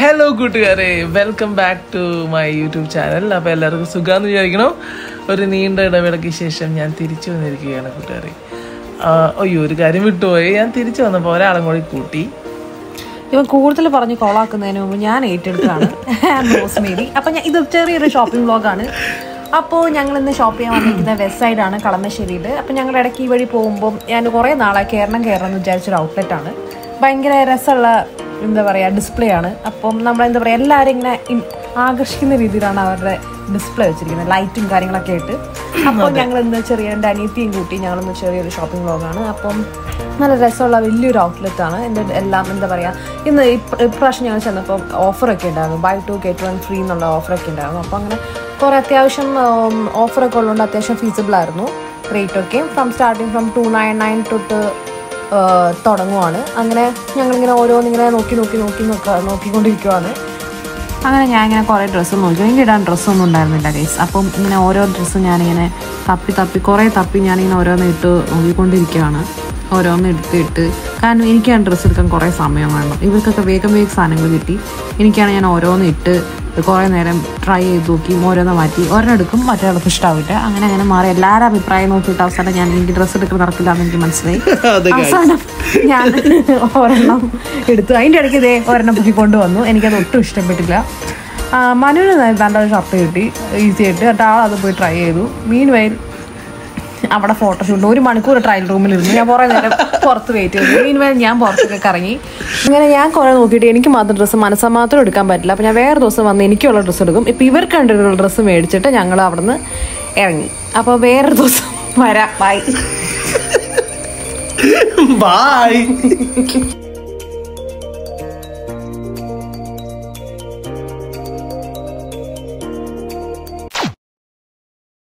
hello കൂട്ടുകാരെ welcome back to my YouTube channel അപ്പോൾ എല്ലാവർക്കും സുഖമെന്ന് വിചാരിക്കണം ഒരു നീണ്ട ഇടവേളയ്ക്ക് ശേഷം ഞാൻ തിരിച്ചു വന്നിരിക്കുകയാണ് കൂട്ടുകാരെ ആ, അയ്യോ ഒരു കാര്യം വിട്ടുപോയി ഞാൻ തിരിച്ചു വന്നപ്പോൾ ഒരാളും കൂടി കൂട്ടി ഇവൻ കൂടുതൽ പറഞ്ഞ് കോളാക്കുന്നതിന് മുമ്പ് ഞാൻ ഏറ്റെടുത്താണ് റോസ്മേരി അപ്പൊ ഞാൻ ഇത് ചെറിയൊരു ഷോപ്പിംഗ് വ്ളോഗാണ് അപ്പോൾ ഞങ്ങൾ ഇന്ന് ഷോപ്പ് ചെയ്യാൻ വന്നിരിക്കുന്ന വെസ്റ്റ് സൈഡാണ് കളമശ്ശേരിയിൽ അപ്പം ഞങ്ങൾ ഇടയ്ക്ക് ഈ വഴി പോകുമ്പോൾ ഞാൻ കുറേ നാളെ കയറണം കയറണം എന്ന് വിചാരിച്ചൊരു ഔട്ട്ലെറ്റ് ആണ് ഭയങ്കര രസമുള്ള എന്താ പറയുക ഡിസ്പ്ലേ ആണ് അപ്പം നമ്മൾ എന്താ പറയുക എല്ലാവരും ഇങ്ങനെ ഇൻ- ആകർഷിക്കുന്ന രീതിയിലാണ് അവരുടെ ഡിസ്പ്ലേ വെച്ചിരിക്കുന്നത് ലൈറ്റും കാര്യങ്ങളൊക്കെ ആയിട്ട് അപ്പോൾ ഞങ്ങൾ ഇന്ന് ചെറിയ എൻ്റെ അനിയത്തിയും കൂട്ടി ഞങ്ങളിന്ന് ചെറിയൊരു ഷോപ്പിംഗ് വ്ളോഗാണ് അപ്പം നല്ല രസമുള്ള വലിയൊരു ഔട്ട്ലെറ്റ് ആണ് എൻ്റെ എല്ലാം എന്താ പറയുക ഇന്ന് ഇപ്പ- ഇപ്രാവശ്യം ഞങ്ങൾ ചെന്നപ്പോൾ ഓഫറൊക്കെ ഉണ്ടായിരുന്നു buy two get one free എന്നുള്ള ഓഫറൊക്കെ ഉണ്ടായിരുന്നു അപ്പോൾ അങ്ങനെ കുറേ അത്യാവശ്യം ഓഫറൊക്കെ ഉള്ളതുകൊണ്ട് അത്യാവശ്യം ഫീസിബിൾ ആയിരുന്നു റേറ്റ് ഒക്കെ from starting from two nine nine തൊട്ട് തുടങ്ങുവാണ് അങ്ങനെ ഞങ്ങളിങ്ങനെ ഓരോന്നിങ്ങനെ നോക്കി നോക്കി നോക്കി നോക്ക നോക്കിക്കൊണ്ടിരിക്കുവാണ് അങ്ങനെ ഞാൻ ഇങ്ങനെ കുറേ ഡ്രസ്സ് നോക്കി എനിക്ക് ഇടാൻ ഡ്രസ്സൊന്നും ഉണ്ടായിരുന്നില്ല ഗൈസ് അപ്പം ഇങ്ങനെ ഓരോ ഡ്രസ്സും ഞാനിങ്ങനെ തപ്പി തപ്പി കുറേ തപ്പി ഞാനിങ്ങനെ ഓരോന്ന് ഇട്ട് നോക്കിക്കൊണ്ടിരിക്കുകയാണ് ഓരോന്ന് എടുത്തിട്ട് കാരണം എനിക്കാണ് ഡ്രസ്സ് എടുക്കാൻ കുറേ സമയം വേണം ഇവർക്കൊക്കെ വേഗം വേഗം സാധനങ്ങൾ കിട്ടി എനിക്കാണ് ഞാൻ ഓരോന്ന് ഇട്ട് കുറേ നേരം ട്രൈ ചെയ്ത് നോക്കി ഓരോന്ന് മാറ്റി ഒരെണ്ണം എടുക്കും മറ്റൊരാൾക്ക് ഇഷ്ടാവില്ല അങ്ങനെ അങ്ങനെ മാറി എല്ലാവരും അഭിപ്രായം നോക്കിയിട്ട് അവസാനം ഞാൻ എനിക്ക് ഡ്രസ്സ് എടുക്കുന്ന നടക്കില്ല എന്ന് എനിക്ക് മനസ്സിലായി അവസാനം ഞാൻ ഒരെണ്ണം എടുത്തു അതിൻ്റെ ഇടയ്ക്ക് ഇതേ ഒരെണ്ണം പൊക്കിക്കൊണ്ട് വന്നു എനിക്കത് ഒട്ടും ഇഷ്ടപ്പെട്ടില്ല ആ, മനുവിന് നല്ലൊരു ഷർട്ട് കിട്ടി ഈസി ആയിട്ട് എന്നിട്ട് ആൾ അത് പോയി ട്രൈ ചെയ്തു മീൻ വയൽ അവിടെ ഫോട്ടോഷൂട്ട് ഒരു മണിക്കൂർ ട്രയൽ റൂമിലിരുന്നു ഞാൻ കുറേ നേരം പുറത്ത് വെയിറ്റ് ചെയ്തു മീൻവയൽ ഞാൻ പുറത്തൊക്കെ ഇറങ്ങി അങ്ങനെ ഞാൻ കുറേ നോക്കിയിട്ട് എനിക്ക് മാത്രം ഡ്രസ്സ് മനസ്സാ മാത്രം എടുക്കാൻ പറ്റില്ല അപ്പോൾ ഞാൻ വേറെ ദിവസം വന്ന് എനിക്കുള്ള ഡ്രസ്സ് എടുക്കും ഇപ്പോൾ ഇവർക്ക് കണ്ടിട്ടുള്ള ഡ്രസ്സ് മേടിച്ചിട്ട് ഞങ്ങൾ അവിടുന്ന് ഇറങ്ങി അപ്പോൾ വേറൊരു ദിവസം വരാം ബൈ ബായ്